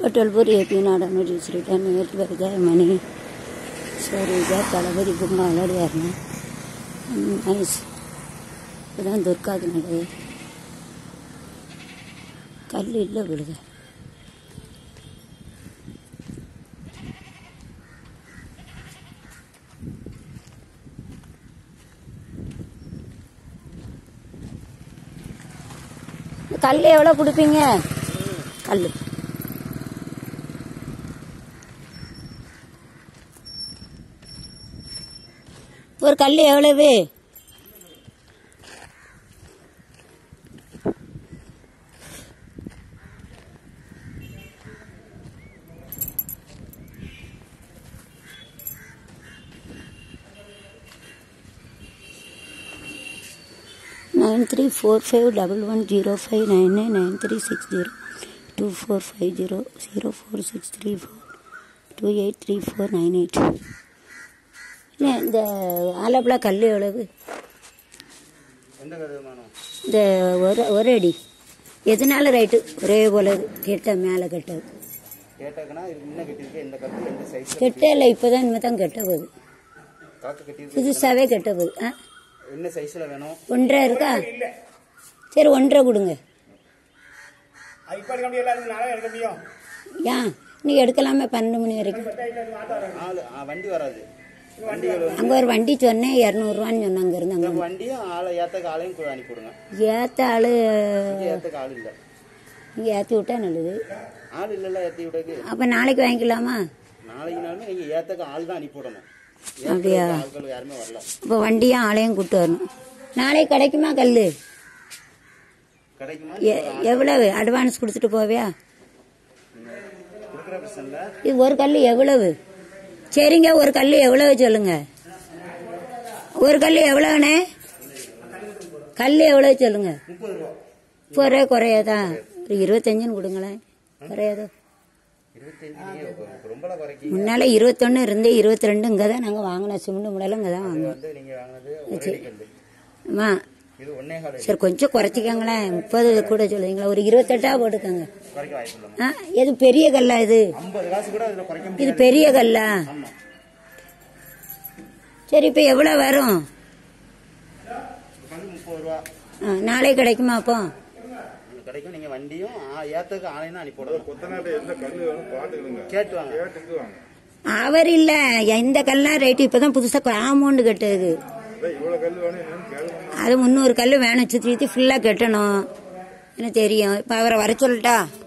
ಪಟೋಲ್ಪುರ್ A P ನಾಡನ್ನು district நேற்று வருக மணி சரிஜா தளபதி கும்பம் விளையாடியாருங்க நைஸ் இதுதான் துர்காக்கு நடை கல் இல்லை விழுக கல் எவ்வளோ கொடுப்பீங்க கல் ஒரு கல் எவ்வளவு nine three four five double one zero five nine nine nine three six zero two four five zero zero four six three four two eight three four nine eight இல்லை இந்த ஆலப்பழ கல் எவ்வளவு எந்த கருமானம் இந்த ஒரு ஒரு அடி எதனால ரைட்டு ஒரே போல கெட்ட மேலே கெட்டது கேட்டாக்கன்னா இதுக்கு முன்ன கட்டியிருக்க எந்த கருத்து எந்த சைஸ் கெட்ட இல்லை இப்போ தான் இனிமே தான் கெட்ட போகுது காக்க கட்டியிருக்கு புதுசாகவே கெட்ட போகுது ஆ என்ன சைஸ்ல வேணும் ஒன்றரை இருக்கா சரி ஒன்றரை கொடுங்க அது இப்ப எடுக்க முடியல அது நாளை எடுக்க முடியும் ஏன் நீ எடுக்கலாமே பன்னெண்டு மணி வரைக்கும் ஆளு ஆ, வண்டி வராது வண்டிகள் வந்து அங்கே ஒரு வண்டி சொன்னேன் இரநூறுவான்னு சொன்னாங்க இருந்து இந்த அங்கே வண்டியும் ஆளை ஏத்தக்க ஆளையும் கூட அனுப்பி விடுங்க ஏற்ற ஆள் இங்க ஏத்தக்க ஆள் இல்ல நீங்கள் ஏற்றி விட்டா நல்லது ஆள் இல்லல்ல ஏத்தி விடக்கு அப்போ நாளைக்கு வாங்கிக்கலாமா நாளைக்கு நாளுமே நீங்க ஏத்தக்க ஆள் தான் அனுப்பி விடணும் அப்படியா? ஏத்தக்க ஆட்கள் யாருமே வரல அப்போ வண்டியும் ஆளையும் கூட்டு வரணும் நாளைக்கு கிடைக்குமா கல் கிடைக்குமா எவ்வளவு அட்வான்ஸ் கொடுத்துட்டு போவியா கொடுக்குற பிரச்சனை இது ஒரு கல் எவ்வளவு சரிங்க ஒரு கல் எவ்வளவு சொல்லுங்க ஒரு கல் எவ்வளவுண்ணே கல் எவ்வளவு சொல்லுங்க முப்பது ரூபா முப்பது ரூபாய் குறையாதா ஒரு இருபத்தஞ்சுன்னு கொடுங்களேன் குறையாதோ இருபத்தஞ்சு நீங்க ரொம்ப குறைக்கி முன்னால இருபத்தொன்னு இருந்து இருபத்தி ரெண்டு இங்கே தான் நாங்கள் வாங்கினோம் சிமெண்ட் முடையில இங்கே தான் வாங்கினோம் வந்து நீங்க வாங்கினது ஒரு அடி கல்லு அம்மா இது ஒன்னே கால் அடி. சரி கொஞ்சம் குறைச்சிக்கங்களேன் முப்பது கூட சொல்லுவீங்களா ஒரு இருபத்தெட்டா போட்டுக்கோங்க குறைக்க வாய்ப்பு இல்லைம்மா ஆ எது பெரிய கல்லா இது ஐம்பது காசு கூட அதுல குறைக்க இது முடியாது பெரிய கல்லா ஆமா சரி இப்போ எவ்வளோ வரும் கல் முப்பது ரூபா ஆ, நாளைக்கு கிடைக்குமா அப்போ உங்களுக்கு கிடைக்கும் நீங்க வண்டியும் ஆ- ஏத்தக்கு ஆளையும் தான் அனுப்பி விடணும் கொத்தனாட்ட எந்த கல்லு வேணும் பாத்துக்கிடுங்க கேட்டு வாங்க கேட்டுட்டு வாங்க அவர் இல்ல இந்த கல்லாம் ரேட்டு இப்பதான் புதுசா காம்பவுண்டு கட்டுது அதான் இவ்வளவு கல்லு வேணும் என்னன்னு கேளுங்க அது முந்நூறு கல் வேணும் சுற்றி சுற்றி ஃபுல்லாக கட்டணும் எனக்கு தெரியும் இப்போ அவரை வர சொல்லட்டா